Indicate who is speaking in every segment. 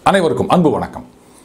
Speaker 1: அனைவருக்கும் அன்பு வணக்கம்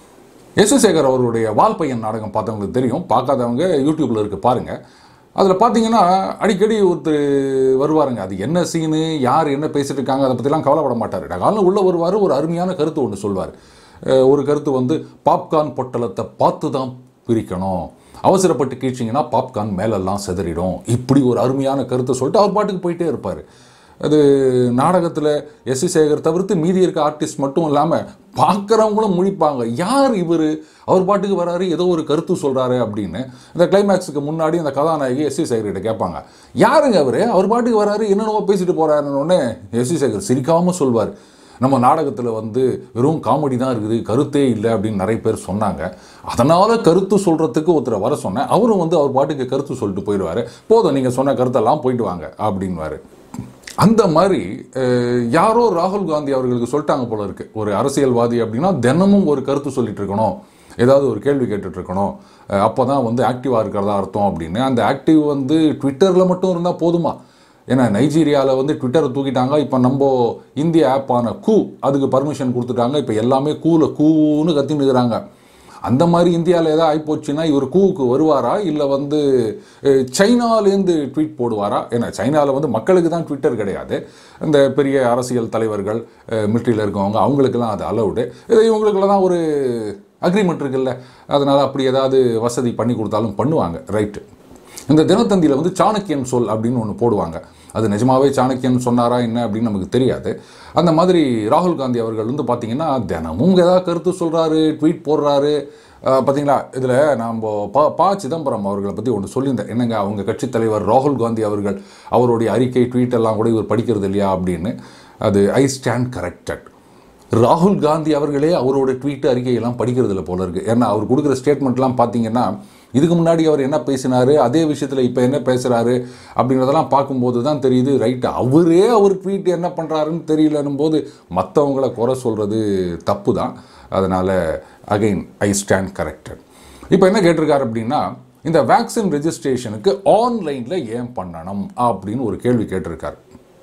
Speaker 1: எஸ் எஸ் சேகர் அவருடைய வால்பையன் நாடகம் பார்த்தவங்களுக்கு தெரியும் பார்க்காதவங்க யூடியூப்ல இருக்கு பாருங்க அதில் பார்த்தீங்கன்னா அடிக்கடி ஒருத்தர் வருவாருங்க அது என்ன சீனு யார் என்ன பேசிட்டு இருக்காங்க அதை பற்றிலாம் கவலைப்பட மாட்டார் டகால்னு உள்ள வருவார் ஒரு அருமையான கருத்து ஒன்று சொல்வார் அஹ் ஒரு கருத்து வந்து பாப்கார்ன் பொட்டலத்தை பார்த்து தான் பிரிக்கணும் அவசரப்பட்டு கீழ்ச்சிங்கன்னா பாப்கார்ன் மேலெல்லாம் சிதறிடும் இப்படி ஒரு அருமையான கருத்தை சொல்லிட்டு அவர் பாட்டுக்கு போயிட்டே இருப்பார் அது நாடகத்தில் எஸ் சி சேகர் தவிர்த்து மீதி இருக்க ஆர்டிஸ்ட் மட்டும் இல்லாமல் பார்க்குறவங்களும் முழிப்பாங்க யார் இவர் அவர் பாட்டுக்கு வராரு ஏதோ ஒரு கருத்து சொல்கிறாரு அப்படின்னு இந்த கிளைமேக்ஸுக்கு முன்னாடி அந்த கதாநாயகி எஸ் சி சேகர்கிட்ட கேட்பாங்க யாருங்க அவர் அவர் பாட்டுக்கு வராரு என்னென்னவோ பேசிட்டு போகிறாருன்னு எஸ் சி சேகர் சிரிக்காமல் சொல்வார் நம்ம நாடகத்தில் வந்து வெறும் காமெடி தான் இருக்குது கருத்தே இல்லை அப்படின்னு நிறைய பேர் சொன்னாங்க அதனால் கருத்து சொல்கிறதுக்கு ஒருத்தரை வர சொன்னேன் அவரும் வந்து அவர் பாட்டுக்கு கருத்து சொல்லிட்டு போயிடுவார் போதும் நீங்கள் சொன்ன கருத்தெல்லாம் போயிட்டு வாங்க அப்படின்வாரு அந்த மாதிரி அஹ், யாரோ ராகுல் காந்தி அவர்களுக்கு சொல்லிட்டாங்க போல இருக்கு ஒரு அரசியல்வாதி அப்படின்னா தினமும் ஒரு கருத்து சொல்லிட்டு இருக்கணும் ஏதாவது ஒரு கேள்வி கேட்டுட்டு இருக்கணும் அப்போ தான் வந்து ஆக்டிவாக இருக்கிறதா அர்த்தம் அப்படின்னு அந்த ஆக்டிவ் வந்து ட்விட்டரில் மட்டும் இருந்தால் போதுமா ஏன்னா நைஜீரியாவில் வந்து ட்விட்டரை தூக்கிட்டாங்க இப்போ நம்ம இந்திய ஆப்பான கூ அதுக்கு பர்மிஷன் கொடுத்துட்டாங்க இப்போ எல்லாமே கூல கூன்னு கத்தின்னு இருக்கிறாங்க அந்த மாதிரி இந்தியாவில் ஏதாவது ஆகிப்போச்சுன்னா இவர் கூவுக்கு வருவாரா இல்லை வந்து அஹ், சைனாலேருந்து ட்வீட் போடுவாரா ஏன்னா சைனாவில் வந்து மக்களுக்கு தான் ட்விட்டர் கிடையாது இந்த பெரிய அரசியல் தலைவர்கள் மிலிட்ரியில் இருக்கவங்க அவங்களுக்கெல்லாம் அது அலவுடு இவங்களுக்கெல்லாம் தான் ஒரு அக்ரிமெண்ட் இருக்குல்ல அதனால் அப்படி ஏதாவது வசதி பண்ணி கொடுத்தாலும் பண்ணுவாங்க ரைட்டு இந்த தினத்தந்தியில் வந்து சாணக்கியன் சொல் அப்படின்னு ஒன்று போடுவாங்க அது நிஜமாவே சாணக்கியன் சொன்னாரா என்ன அப்படின்னு நமக்கு தெரியாது அந்த மாதிரி ராகுல் காந்தி அவர்கள் வந்து பார்த்தீங்கன்னா தினமும் ஏதாவது கருத்து சொல்கிறாரு ட்வீட் போடுறாரு அஹ், பார்த்தீங்களா இதில் நம்ம பா பா சிதம்பரம் அவர்களை பற்றி ஒன்று சொல்லியிருந்தேன் என்னங்க அவங்க கட்சித் தலைவர் ராகுல் காந்தி அவர்கள் அவருடைய அறிக்கை ட்வீட் எல்லாம் கூட இவர் படிக்கிறது இல்லையா அப்படின்னு அது ஐ ஸ்டாண்ட் கரெக்டட் ராகுல் காந்தி அவர்களே அவரோட ட்வீட் அறிக்கையெல்லாம் படிக்கிறதுல போல இருக்கு ஏன்னா அவர் கொடுக்குற ஸ்டேட்மெண்ட்லாம் பார்த்தீங்கன்னா இதுக்கு முன்னாடி அவர் என்ன பேசினாரு அதே விஷயத்தில் இப்போ என்ன பேசுகிறாரு அப்படிங்கிறதெல்லாம் பார்க்கும்போது தான் தெரியுது ரைட்டு அவரே அவர் ட்வீட் என்ன பண்ணுறாருன்னு தெரியலன்னும் போது மற்றவங்கள குறை சொல்கிறது தப்பு தான் அதனால் அகைன் ஐ ஸ்டாண்ட் கரெக்டட் இப்போ என்ன கேட்டிருக்காரு அப்படின்னா இந்த வேக்சின் ரெஜிஸ்ட்ரேஷனுக்கு ஆன்லைனில் ஏன் பண்ணணும் அப்படின்னு ஒரு கேள்வி கேட்டிருக்காரு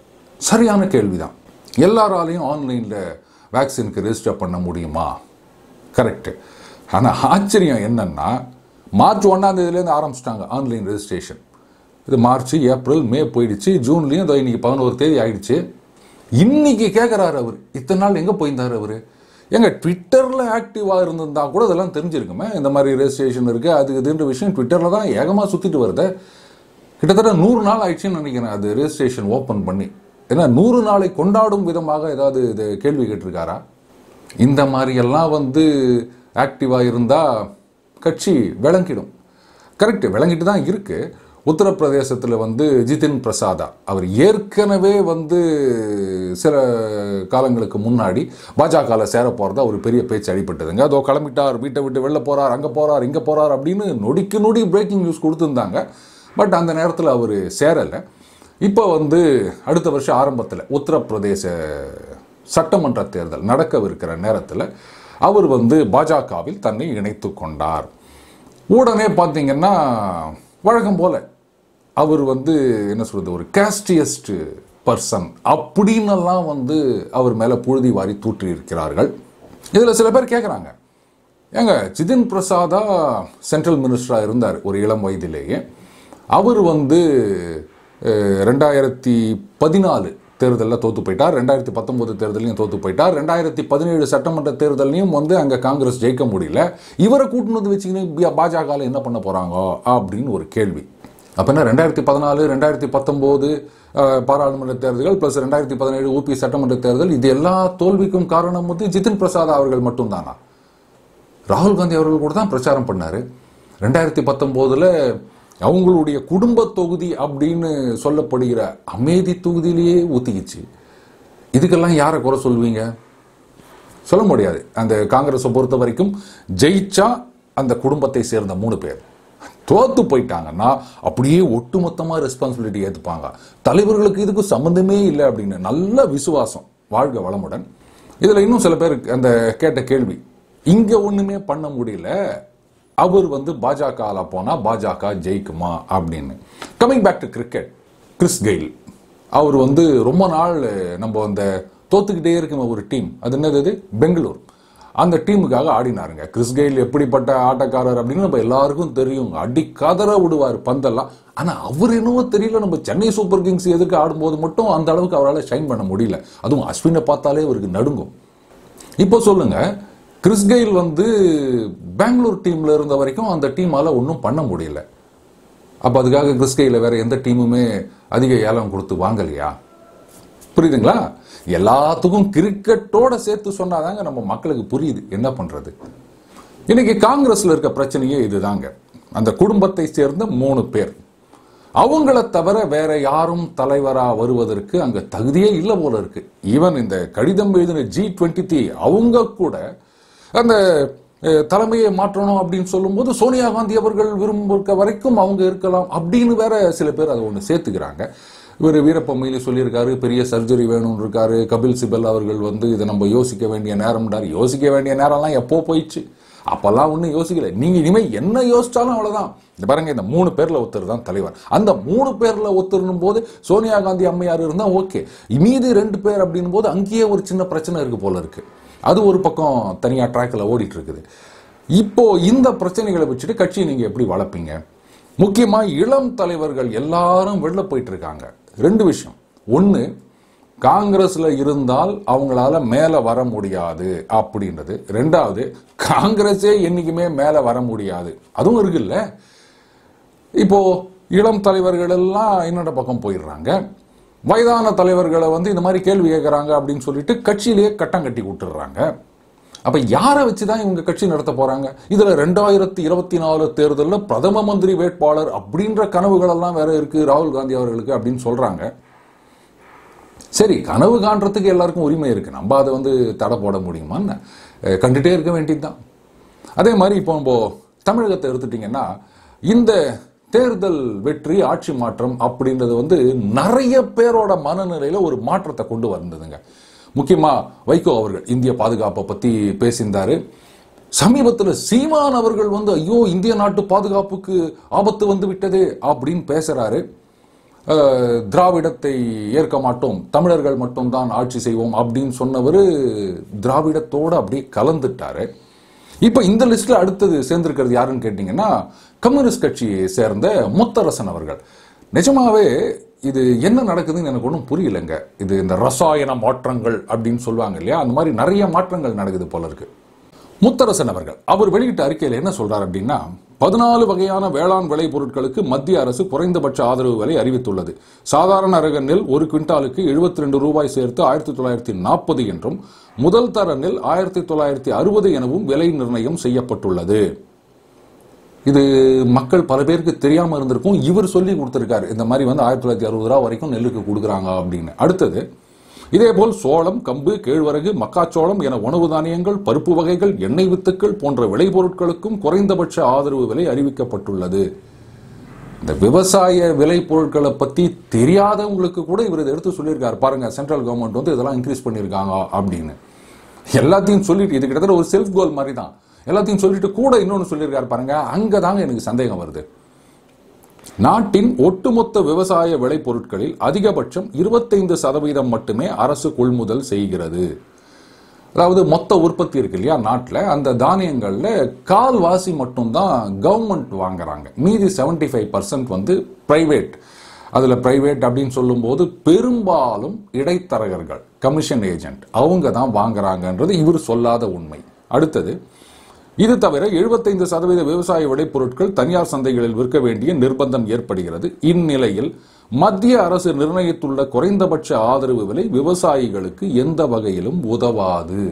Speaker 1: சரியான கேள்விதான் எல்லாராலையும் ஆன்லைனில் வேக்சினுக்கு ரெஜிஸ்டர் பண்ண முடியுமா கரெக்டு ஆனால் ஆச்சரியம் என்னன்னா மார்ச் ஒன்றாம் தேதியிலேருந்து ஆரம்பிச்சிட்டாங்க ஆன்லைன் ரெஜிஸ்ட்ரேஷன் இது மார்ச் ஏப்ரல் மே போயிடுச்சு ஜூன்லேயும் இதோ இன்னைக்கு பதினோரு தேதி ஆயிடுச்சு இன்னைக்கு கேட்குறாரு அவர் இத்தனை நாள் எங்கே போயிருந்தார் அவர் எங்க ட்விட்டரில் ஆக்டிவாக இருந்திருந்தா கூட இதெல்லாம் தெரிஞ்சிருக்குமே இந்த மாதிரி ரெஜிஸ்ட்ரேஷன் இருக்குது அது இதுன்ற விஷயம் ட்விட்டரில் தான் ஏகமாக சுற்றிட்டு வருது கிட்டத்தட்ட நூறு நாள் ஆயிடுச்சுன்னு நினைக்கிறேன் அது ரெஜிஸ்ட்ரேஷன் ஓப்பன் பண்ணி ஏன்னா நூறு நாளை கொண்டாடும் விதமாக ஏதாவது இது கேள்வி கேட்டிருக்காரா இந்த மாதிரியெல்லாம் வந்து ஆக்டிவாக இருந்தால் கட்சி விளங்கிடும் கரெக்ட் விளங்கிட்டு தான் இருக்கு உத்தரப்பிரதேசத்தில் வந்து ஜிதின் பிரசாதா அவர் ஏற்கனவே வந்து சில காலங்களுக்கு முன்னாடி பாஜகவில் சேர போகிறதா ஒரு பெரிய பேச்சு அடிபட்டதுங்க அதோ கிளம்பிட்டார் வீட்டை விட்டு வெளில போகிறார் அங்கே போகிறார் இங்கே போகிறார் அப்படின்னு நொடிக்கு நொடி பிரேக்கிங் நியூஸ் கொடுத்துருந்தாங்க பட் அந்த நேரத்தில் அவர் சேரலை இப்போ வந்து அடுத்த வருஷம் ஆரம்பத்தில் உத்தரப்பிரதேச சட்டமன்ற தேர்தல் நடக்கவிருக்கிற நேரத்தில் அவர் வந்து பாஜகவில் தன்னை இணைத்து கொண்டார் உடனே பார்த்தீங்கன்னா வழக்கம் போல அவர் வந்து என்ன சொல்றது ஒரு கேஸ்டியஸ்ட் பர்சன் அப்படின்னெல்லாம் வந்து அவர் மேலே புழுதி வாரி தூற்றி இருக்கிறார்கள் இதில் சில பேர் கேட்குறாங்க ஏங்க ஜிதின் பிரசாதா சென்ட்ரல் மினிஸ்டராக இருந்தார் ஒரு இளம் வயதிலேயே அவர் வந்து அஹ், ரெண்டாயிரத்தி பதினாலு தேர்தலில் தோத்து போயிட்டார் ரெண்டாயிரத்தி பத்தொம்போது தேர்தலையும் தோத்து போயிட்டார் ரெண்டாயிரத்தி பதினேழு சட்டமன்ற தேர்தலையும் வந்து அங்கே காங்கிரஸ் ஜெயிக்க முடியல இவரை கூட்டினு வந்து வச்சுக்கின்னு பாஜகவில் என்ன பண்ண போகிறாங்க அப்படின்னு ஒரு கேள்வி அப்போ என்ன ரெண்டாயிரத்தி பதினாலு ரெண்டாயிரத்தி பத்தொம்போது பாராளுமன்ற தேர்தல்கள் ப்ளஸ் ரெண்டாயிரத்தி பதினேழு ஊபி சட்டமன்ற தேர்தல் இது எல்லா தோல்விக்கும் காரணம் வந்து ஜிதின் பிரசாத் அவர்கள் மட்டும்தானா ராகுல் காந்தி அவர்கள் கூட தான் பிரச்சாரம் பண்ணாரு ரெண்டாயிரத்தி பத்தொம்போதில் அவங்களுடைய குடும்ப தொகுதி அப்படின்னு சொல்லப்படுகிற அமேதி தொகுதியிலேயே ஊத்திக்கிச்சு இதுக்கெல்லாம் யாரை குறை சொல்வீங்க சொல்ல முடியாது அந்த காங்கிரஸை பொறுத்த வரைக்கும் ஜெயிச்சா அந்த குடும்பத்தை சேர்ந்த மூணு பேர் தோத்து போயிட்டாங்கன்னா அப்படியே ஒட்டுமொத்தமாக ரெஸ்பான்சிபிலிட்டி ஏற்றுப்பாங்க தலைவர்களுக்கு இதுக்கு சம்மந்தமே இல்லை அப்படின்னு நல்ல விசுவாசம் வாழ்க வளமுடன் இதில் இன்னும் சில பேர் அந்த கேட்ட கேள்வி இங்கே ஒன்றுமே பண்ண முடியல அவர் வந்து பாஜகவில் போனால் பாஜக ஜெயிக்குமா அப்படின்னு coming back to cricket Chris Gayle அவர் வந்து ரொம்ப நாள் நம்ம அந்த தோத்துக்கிட்டே இருக்கும் ஒரு டீம் அது என்னது அது? பெங்களூர் அந்த டீமுக்காக ஆடினாருங்க கிறிஸ் கெயில் எப்படிப்பட்ட ஆட்டக்காரர் அப்படின்னு நம்ம எல்லாருக்கும் தெரியும் அடி கதற விடுவார் பந்தெல்லாம் ஆனா அவர் என்னவோ தெரியல நம்ம சென்னை சூப்பர் கிங்ஸ் எதிர்க்க ஆடும்போது மட்டும் அந்த அளவுக்கு அவரால் ஷைன் பண்ண முடியல அதுவும் அஸ்வினை பார்த்தாலே அவருக்கு நடுங்கும் இப்போ சொல்லுங்க கிறிஸ் கெயில் வந்து பெங்களூர் டீம்ல இருந்த வரைக்கும் அந்த டீமால ஒன்றும் பண்ண முடியல அப்ப அதுக்காக கிறிஸ் கெயில வேற எந்த டீமுமே அதிக ஏலம் கொடுத்து வாங்கலையா புரியுதுங்களா எல்லாத்துக்கும் கிரிக்கெட்டோட சேர்த்து சொன்னாதாங்க நம்ம மக்களுக்கு புரியுது என்ன பண்றது இன்னைக்கு காங்கிரஸ்ல இருக்க பிரச்சனையே இதுதாங்க அந்த குடும்பத்தை சேர்ந்த மூணு பேர் அவங்கள தவிர வேற யாரும் தலைவரா வருவதற்கு அங்க தகுதியே இல்லை போல இருக்கு ஈவன் இந்த கடிதம் எழுதின ஜி டுவெண்ட்டி அவங்க கூட அந்த அஹ், தலைமையை மாற்றணும் அப்படின்னு சொல்லும்போது சோனியா காந்தி அவர்கள் விரும்ப வரைக்கும் அவங்க இருக்கலாம் அப்படின்னு வேற சில பேர் அதை ஒன்று சேர்த்துக்கிறாங்க இவர் வீரப்ப மொய்லி சொல்லியிருக்காரு பெரிய சர்ஜரி வேணும்னு இருக்காரு கபில் சிபல் அவர்கள் வந்து இதை நம்ம யோசிக்க வேண்டிய நேரம்டார் யோசிக்க வேண்டிய நேரம்லாம் எப்போ போயிடுச்சு அப்பெல்லாம் ஒன்றும் யோசிக்கல நீங்க இனிமே என்ன யோசிச்சாலும் அவ்வளவுதான் இந்த பாருங்க இந்த மூணு பேர்ல ஒருத்தர் தான் தலைவர் அந்த மூணு பேர்ல ஒருத்தருன்னும் போது சோனியா காந்தி அம்மையார் இருந்தா ஓகே மீதி ரெண்டு பேர் அப்படின்னும் போது அங்கேயே ஒரு சின்ன பிரச்சனை இருக்கு போல இருக்கு அது ஒரு பக்கம் தனியா ட்ராக்ல ஓடிட்டு இருக்குது இப்போ இந்த பிரச்சனைகளை வச்சுட்டு கட்சியை நீங்க எப்படி வளர்ப்பீங்க முக்கியமா இளம் தலைவர்கள் எல்லாரும் வெளில போயிட்டு இருக்காங்க ரெண்டு விஷயம் ஒன்னு காங்கிரஸ்ல இருந்தால் அவங்களால மேல வர முடியாது அப்படின்றது ரெண்டாவது காங்கிரஸே என்னைக்குமே மேல வர முடியாது அதுவும் இருக்குல்ல இப்போ இளம் தலைவர்கள் எல்லாம் என்னோட பக்கம் போயிடுறாங்க வயதான தலைவர்களை வந்து இந்த மாதிரி கேள்வி கேட்கறாங்க அப்படின்னு சொல்லிட்டு கட்சியிலேயே கட்டம் கட்டி விட்டுறாங்க அப்ப யாரை வச்சுதான் இவங்க கட்சி நடத்த போறாங்க இதுல ரெண்டாயிரத்தி இருபத்தி நாலு தேர்தலில் பிரதம மந்திரி வேட்பாளர் அப்படின்ற கனவுகள் எல்லாம் வேற இருக்கு ராகுல் காந்தி அவர்களுக்கு அப்படின்னு சொல்றாங்க சரி கனவு காண்றதுக்கு எல்லாருக்கும் உரிமை இருக்கு நம்ம அதை வந்து தடை போட முடியுமான்னு அஹ், கண்டுட்டே இருக்க வேண்டியதுதான் அதே மாதிரி இப்போ நம்ம தமிழகத்தை எடுத்துட்டீங்கன்னா இந்த தேர்தல் வெற்றி ஆட்சி மாற்றம் அப்படின்றது வந்து நிறைய பேரோட மனநிலையில ஒரு மாற்றத்தை கொண்டு வந்ததுங்க முக்கியமா வைகோ அவர்கள் இந்திய பாதுகாப்பை பத்தி பேசியிருந்தாரு சமீபத்தில் சீமான் அவர்கள் வந்து ஐயோ இந்திய நாட்டு பாதுகாப்புக்கு ஆபத்து வந்து விட்டது அப்படின்னு பேசுறாரு அஹ், திராவிடத்தை ஏற்க மாட்டோம் தமிழர்கள் மட்டும்தான் ஆட்சி செய்வோம் அப்படின்னு சொன்னவர் திராவிடத்தோட அப்படியே கலந்துட்டாரு இப்போ இந்த லிஸ்ட்ல அடுத்தது சேர்ந்திருக்கிறது யாருன்னு கேட்டீங்கன்னா கம்யூனிஸ்ட் கட்சியை சேர்ந்த முத்தரசன் அவர்கள் நிஜமாவே இது என்ன நடக்குதுன்னு எனக்கு ஒன்றும் புரியலைங்க இது இந்த ரசாயன மாற்றங்கள் அப்படின்னு சொல்லுவாங்க இல்லையா அந்த மாதிரி நிறைய மாற்றங்கள் நடக்குது போல இருக்கு முத்தரசன் அவர்கள் அவர் வெளியிட்ட அறிக்கையில் என்ன சொல்றார் அப்படின்னா பதினாலு வகையான வேளாண் விளை பொருட்களுக்கு மத்திய அரசு குறைந்தபட்ச ஆதரவு விலை அறிவித்துள்ளது சாதாரண ரக நெல் ஒரு குவிண்டாலுக்கு 72 ரெண்டு ரூபாய் சேர்த்து ஆயிரத்தி தொள்ளாயிரத்தி நாற்பது என்றும் முதல் தர நெல் ஆயிரத்தி தொள்ளாயிரத்தி அறுபது எனவும் விலை நிர்ணயம் செய்யப்பட்டுள்ளது இது மக்கள் பல பேருக்கு தெரியாம இருந்திருக்கும் இவர் சொல்லி கொடுத்திருக்காரு இந்த மாதிரி வந்து ஆயிரத்தி தொள்ளாயிரத்தி அறுபது ரூபா வரைக்கும் நெல்லுக்கு கொடுக்குறாங்க அப்படின்னு அடுத்தது இதேபோல் சோளம் கம்பு கேழ்வரகு மக்காச்சோளம் என உணவு தானியங்கள் பருப்பு வகைகள் எண்ணெய் வித்துக்கள் போன்ற விளைபொருட்களுக்கும் குறைந்தபட்ச ஆதரவு விலை அறிவிக்கப்பட்டுள்ளது இந்த விவசாய விலை பொருட்களை பத்தி தெரியாதவங்களுக்கு கூட இவர் இதை எடுத்து சொல்லியிருக்காரு பாருங்க சென்ட்ரல் கவர்மெண்ட் வந்து இதெல்லாம் இன்க்ரீஸ் பண்ணியிருக்காங்க அப்படின்னு எல்லாத்தையும் சொல்லிட்டு இது கிட்டத்தட்ட ஒரு செல்ஃப் கோல் மாதிரி தான் எல்லாத்தையும் சொல்லிட்டு கூட இன்னொன்னு சொல்லியிருக்காரு பாருங்க அங்கதாங்க எனக்கு சந்தேகம் வருது நாட்டின் ஒட்டுமொத்த விவசாய விளைபொருட்களில் அதிகபட்சம் இருபத்தைந்து சதவீதம் மட்டுமே அரசு கொள்முதல் செய்கிறது அதாவது மொத்த உற்பத்தி இருக்கு இல்லையா நாட்டில் அந்த தானியங்கள்ல கால்வாசி மட்டும்தான் கவர்மெண்ட் வாங்குறாங்க மீதி 75% ஃபைவ் பர்சன்ட் வந்து பிரைவேட் அதில் பிரைவேட் அப்படின்னு சொல்லும்போது பெரும்பாலும் இடைத்தரகர்கள் கமிஷன் ஏஜென்ட் அவங்க தான் வாங்குறாங்கன்றது இவர் சொல்லாத உண்மை அடுத்தது இது தவிர 75% சதவீத விவசாய விளைபொருட்கள் தனியார் சந்தைகளில் விற்க வேண்டிய நிர்பந்தம் ஏற்படுகிறது இந்நிலையில் மத்திய அரசு நிர்ணயித்துள்ள குறைந்தபட்ச ஆதரவு விலை விவசாயிகளுக்கு எந்த வகையிலும் உதவாது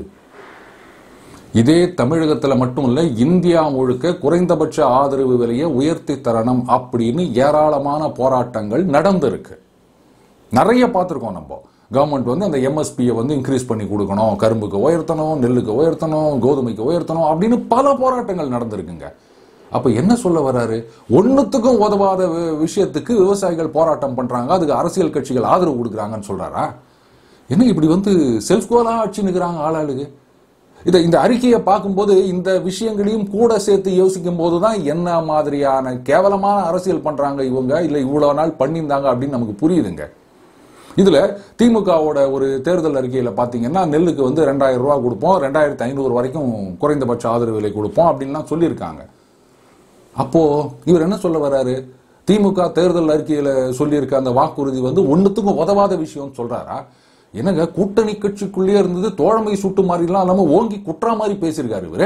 Speaker 1: இதே தமிழகத்துல மட்டும் இல்ல இந்தியா முழுக்க குறைந்தபட்ச ஆதரவு விலையை உயர்த்தி தரணும் அப்படின்னு ஏராளமான போராட்டங்கள் நடந்திருக்கு நிறைய பார்த்துருக்கோம் நம்ம கவர்மெண்ட் வந்து அந்த எம்எஸ்பியை வந்து இன்க்ரீஸ் பண்ணி கொடுக்கணும் கரும்புக்கு உயர்த்தணும் நெல்லுக்கு உயர்த்தணும் கோதுமைக்கு உயர்த்தணும் அப்படின்னு பல போராட்டங்கள் நடந்திருக்குங்க அப்ப என்ன சொல்ல வராரு ஒண்ணுத்துக்கும் உதவாத வி- விஷயத்துக்கு விவசாயிகள் போராட்டம் பண்றாங்க அதுக்கு அரசியல் கட்சிகள் ஆதரவு கொடுக்குறாங்கன்னு சொல்றாரா என்ன இப்படி வந்து செல்ஃப் கோலா ஆட்சி நிற்கிறாங்க ஆளாளுக்கு இதை இந்த அறிக்கையை பார்க்கும்போது இந்த விஷயங்களையும் கூட சேர்த்து யோசிக்கும் போது தான் என்ன மாதிரியான கேவலமான அரசியல் பண்றாங்க இவங்க இல்லை இவ்வளவு நாள் பண்ணியிருந்தாங்க அப்படின்னு நமக்கு புரியுதுங்க இதுல திமுகவோட ஒரு தேர்தல் அறிக்கையில பாத்தீங்கன்னா நெல்லுக்கு வந்து ரெண்டாயிரம் ரூபாய் கொடுப்போம் ரெண்டாயிரத்தி ஐநூறு வரைக்கும் குறைந்தபட்ச ஆதரவு விலை கொடுப்போம் அப்படின்லாம் சொல்லியிருக்காங்க அப்போ இவர் என்ன சொல்ல வர்றாரு திமுக தேர்தல் அறிக்கையில சொல்லியிருக்க அந்த வாக்குறுதி வந்து ஒண்ணுத்துக்கும் உதவாத விஷயம்னு சொல்றாரா என்னங்க கூட்டணி கட்சிக்குள்ளேயே இருந்தது தோழமை சுட்டு மாதிரிலாம் இல்லாம ஓங்கி குற்றா மாதிரி பேசியிருக்காரு இவரு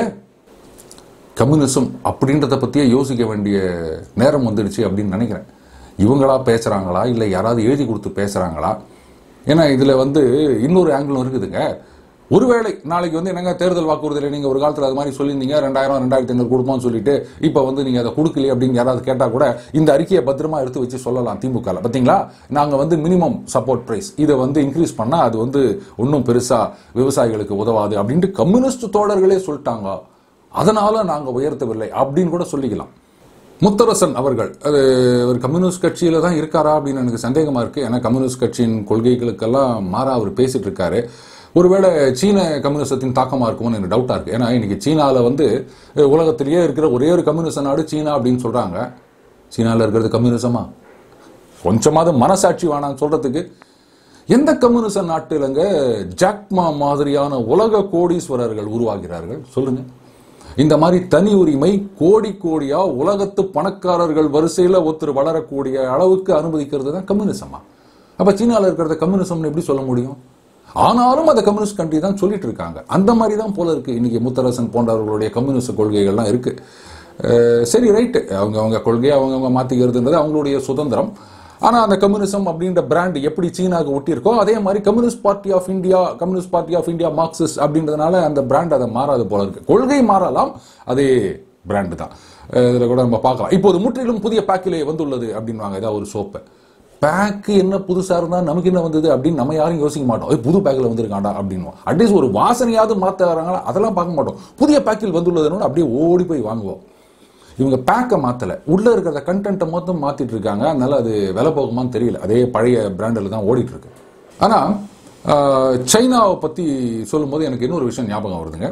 Speaker 1: கம்யூனிசம் அப்படின்றத பத்தியே யோசிக்க வேண்டிய நேரம் வந்துடுச்சு அப்படின்னு நினைக்கிறேன் இவங்களா பேசுறாங்களா இல்லை யாராவது எழுதி கொடுத்து பேசுறாங்களா ஏன்னா இதுல வந்து இன்னொரு ஆங்கிளும் இருக்குதுங்க ஒருவேளை நாளைக்கு வந்து என்னங்க தேர்தல் வாக்குறுதியில் நீங்க ஒரு காலத்துல அது மாதிரி சொல்லியிருந்தீங்க ரெண்டாயிரம் ரெண்டாயிரத்தி ஐநூறு கொடுப்போம்னு சொல்லிட்டு இப்போ வந்து நீங்க அதை கொடுக்கலையே அப்படின்னு யாராவது கேட்டா கூட இந்த அறிக்கையை பத்திரமா எடுத்து வச்சு சொல்லலாம் திமுக பாத்தீங்களா நாங்க வந்து மினிமம் சப்போர்ட் பிரைஸ் இதை வந்து இன்க்ரீஸ் பண்ணா அது வந்து ஒன்றும் பெருசா விவசாயிகளுக்கு உதவாது அப்படின்ட்டு கம்யூனிஸ்ட் தோழர்களே சொல்லிட்டாங்க அதனால நாங்க உயர்த்தவில்லை அப்படின்னு கூட சொல்லிக்கலாம் முத்தரசன் அவர்கள் அது ஒரு கம்யூனிஸ்ட் கட்சியில தான் இருக்காரா அப்படின்னு எனக்கு சந்தேகமா இருக்கு ஏன்னா கம்யூனிஸ்ட் கட்சியின் கொள்கைகளுக்கெல்லாம் மாறா அவர் பேசிட்டு இருக்காரு ஒருவேளை சீன கம்யூனிசத்தின் தாக்கமா இருக்கும்னு எனக்கு டவுட்டா இருக்கு ஏன்னா இன்னைக்கு சீனால வந்து அஹ், உலகத்திலேயே இருக்கிற ஒரே ஒரு கம்யூனிச நாடு சீனா அப்படின்னு சொல்றாங்க சீனால இருக்கிறது கம்யூனிசமா கொஞ்சமாவது மனசாட்சி வேணாம்னு சொல்றதுக்கு எந்த கம்யூனிச நாட்டிலங்க ஜாக்மா மாதிரியான உலக கோடீஸ்வரர்கள் உருவாகிறார்கள் சொல்லுங்க இந்த மாதிரி தனி உரிமை கோடி கோடியா உலகத்து பணக்காரர்கள் வரிசையில ஒருத்தர் வளரக்கூடிய அளவுக்கு அனுமதிக்கிறது தான் கம்யூனிசமா அப்ப சீனால இருக்கிறத கம்யூனிசம்னு எப்படி சொல்ல முடியும் ஆனாலும் அதை கம்யூனிஸ்ட் கண்ட்ரி தான் சொல்லிட்டு இருக்காங்க அந்த மாதிரி தான் போல இருக்கு இன்னைக்கு முத்தரசன் போன்றவர்களுடைய கம்யூனிஸ்ட் கொள்கைகள்லாம் இருக்கு அஹ் சரி ரைட்டு அவங்க அவங்க கொள்கையை அவங்கவுங்க மாத்திக்கிறதுன்றது அவங்களுடைய சுதந்திரம் ஆனா அந்த கம்யூனிசம் அப்படின்ற பிராண்ட் எப்படி சீனாவுக்கு ஒட்டியிருக்கோ அதே மாதிரி communist party of India communist party of India Marxist அப்படின்றதுனால அந்த பிராண்ட் அதை மாறாது போல இருக்கு கொள்கை மாறலாம் அதே பிராண்டு தான் அஹ் இதுல கூட நம்ம பார்க்கலாம் இப்போது முற்றிலும் புதிய பேக்கிலே வந்துள்ளது அப்படின்வாங்க ஏதாவது ஒரு சோப்பை பேக்கு என்ன புதுசா இருந்தா நமக்கு என்ன வந்தது அப்படின்னு நம்ம யாரும் யோசிக்க மாட்டோம் "ஏய், புது பேக்கில் வந்திருக்காண்டா அப்படின்னு அட்லீஸ்ட் ஒரு வாசனையாவது மாத்த வராங்களா அதெல்லாம் பார்க்க மாட்டோம் புதிய பேக்கில் வந்துள்ளதுன்னு அப்படியே ஓடி போய் வாங்குவோம் இவங்க பேக்கை மாத்தல உள்ள இருக்கிற கண்டென்ட்டை மொத்தம் மாத்திட்டு இருக்காங்க அதனால அது விலை போகுமான்னு தெரியல அதே பழைய பிராண்டில் தான் ஓடிட்டு இருக்கு ஆனா ஆஹ், சைனாவை பத்தி சொல்லும்போது எனக்கு இன்னொரு விஷயம் ஞாபகம் வருதுங்க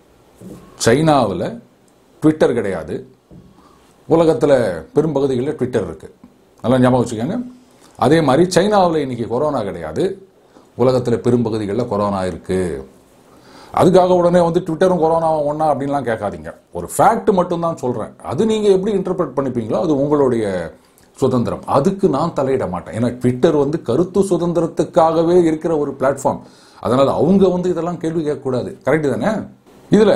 Speaker 1: சைனாவில் ட்விட்டர் கிடையாது உலகத்தில் பெரும்பகுதிகளில் ட்விட்டர் இருக்கு நல்லா ஞாபகம் வச்சுக்கோங்க அதே மாதிரி சைனாவில் இன்னைக்கு கொரோனா கிடையாது உலகத்தில் பெரும்பகுதிகளில் கொரோனா இருக்கு அதுக்காக உடனே வந்து ட்விட்டரும் கொரோனாவும் ஒன்றா அப்படின்லாம் கேட்காதீங்க ஒரு ஃபேக்ட் மட்டும்தான் சொல்கிறேன் அது நீங்கள் எப்படி இன்டர்பிரட் பண்ணிப்பீங்களோ அது உங்களுடைய சுதந்திரம் அதுக்கு நான் தலையிட மாட்டேன் ஏன்னா ட்விட்டர் வந்து கருத்து சுதந்திரத்துக்காகவே இருக்கிற ஒரு பிளாட்ஃபார்ம் அதனால் அவங்க வந்து இதெல்லாம் கேள்வி கேட்கக்கூடாது கரெக்டு தானே இதில்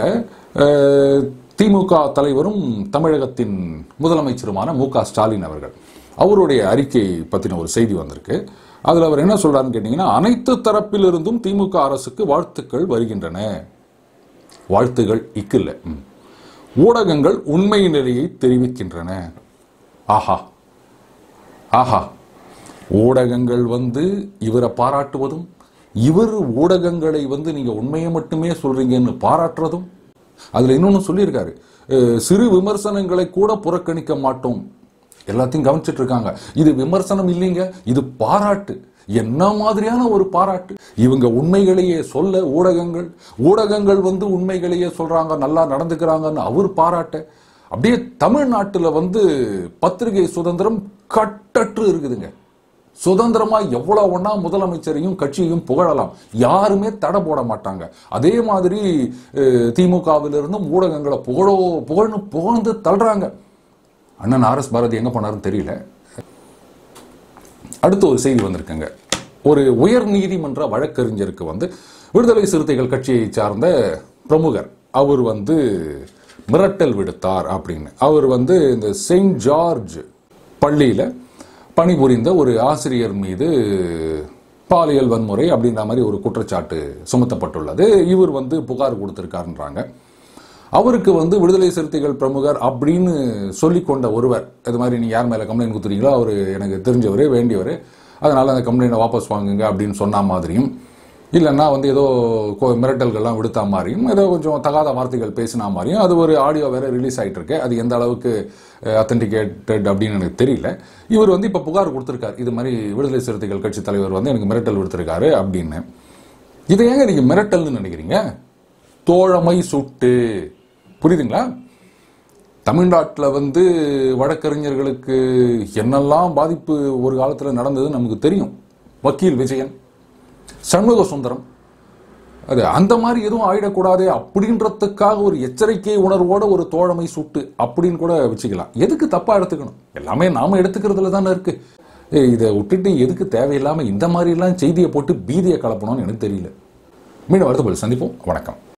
Speaker 1: திமுக தலைவரும் தமிழகத்தின் முதலமைச்சருமான மு க ஸ்டாலின் அவர்கள் அவருடைய அறிக்கை பற்றின ஒரு செய்தி வந்திருக்கு அதில் அவர் என்ன சொல்றாருன்னு கேட்டிங்கன்னா அனைத்து தரப்பிலிருந்தும் திமுக அரசுக்கு வாழ்த்துக்கள் வருகின்றன வாழ்த்துகள் இக்கில்ல ம். ஊடகங்கள் உண்மை நிலையை தெரிவிக்கின்றன ஆஹா ஆஹா ஊடகங்கள் வந்து இவரை பாராட்டுவதும் இவர் ஊடகங்களை வந்து நீங்க உண்மையை மட்டுமே சொல்றீங்கன்னு பாராட்டுறதும் அதுல இன்னொன்னு சொல்லியிருக்காரு அஹ், சிறு விமர்சனங்களை கூட புறக்கணிக்க மாட்டோம் எல்லாத்தையும் கவனிச்சிட்டு இருக்காங்க இது விமர்சனம் இல்லைங்க இது பாராட்டு என்ன மாதிரியான ஒரு பாராட்டு இவங்க உண்மைகளையே சொல்ல ஊடகங்கள் ஊடகங்கள் வந்து உண்மைகளையே சொல்றாங்க நல்லா நடந்துக்கிறாங்கன்னு அவர் பாராட்ட அப்படியே தமிழ்நாட்டுல வந்து பத்திரிகை சுதந்திரம் கட்டற்று இருக்குதுங்க சுதந்திரமா எவ்வளவு ஒண்ணா முதலமைச்சரையும் கட்சியையும் புகழலாம் யாருமே தடை போட மாட்டாங்க அதே மாதிரி அஹ், திமுகவிலிருந்தும் ஊடகங்களை புகழோ புகழ்னு புகழ்ந்து தள்ளுறாங்க அண்ணன் ஆர் எஸ் பாரதி எங்க போனாருன்னு தெரியல அடுத்து ஒரு செய்தி வந்திருக்குங்க ஒரு உயர் நீதிமன்ற வழக்கறிஞருக்கு வந்து விடுதலை சிறுத்தைகள் கட்சியை சார்ந்த பிரமுகர் அவர் வந்து மிரட்டல் விடுத்தார் அப்படின்னு அவர் வந்து இந்த செயின்ட் ஜார்ஜ் பள்ளியில் பணிபுரிந்த ஒரு ஆசிரியர் மீது பாலியல் வன்முறை அப்படின்ற மாதிரி ஒரு குற்றச்சாட்டு சுமத்தப்பட்டுள்ளது இவர் வந்து புகார் கொடுத்திருக்காருன்றாங்க அவருக்கு வந்து விடுதலை சிறுத்தைகள் பிரமுகர் அப்படின்னு சொல்லிக்கொண்ட ஒருவர் இது மாதிரி நீங்க யார் மேல கம்ப்ளைண்ட் கொடுத்துறீங்களோ அவர் எனக்கு தெரிஞ்சவர் வேண்டியவர் அதனால அந்த கம்ப்ளைண்ட்டை வாபஸ் வாங்குங்க அப்படின்னு சொன்ன மாதிரியும் இல்லைன்னா வந்து ஏதோ கொ- மிரட்டல்கள்லாம் விடுத்த மாதிரியும் ஏதோ கொஞ்சம் தகாத வார்த்தைகள் பேசின மாதிரியும் அது ஒரு ஆடியோ வேற ரிலீஸ் ஆயிட்டு இருக்கு அது எந்த அளவுக்கு அத்தன்டிகேட்டட் அப்படின்னு எனக்கு தெரியல இவர் வந்து இப்போ புகார் கொடுத்துருக்காரு இது மாதிரி விடுதலை சிறுத்தைகள் கட்சி தலைவர் வந்து எனக்கு மிரட்டல் விடுத்திருக்காரு அப்படின்னு இதை ஏங்க நீங்க மிரட்டல்னு நினைக்கிறீங்க தோழமை சுட்டு புரியுதுங்களா தமிழ்நாட்டில் வந்து வழக்கறிஞர்களுக்கு என்னெல்லாம் பாதிப்பு ஒரு காலத்தில் நடந்தது நமக்கு தெரியும் வக்கீல் விஜயன் சண்முக சுந்தரம் அது அந்த மாதிரி எதுவும் ஆயிடக்கூடாது அப்படின்றதுக்காக ஒரு எச்சரிக்கை உணர்வோட ஒரு தோழமை சுட்டு அப்படின்னு கூட வச்சுக்கலாம் எதுக்கு தப்பா எடுத்துக்கணும் எல்லாமே நாம எடுத்துக்கிறதுல தானே இருக்கு ஏய், இதை விட்டுட்டு எதுக்கு தேவையில்லாம இந்த மாதிரி எல்லாம் செய்தியை போட்டு பீதியை கலப்பணும்னு எனக்கு தெரியல மீண்டும் அடுத்த பதில் சந்திப்போம் வணக்கம்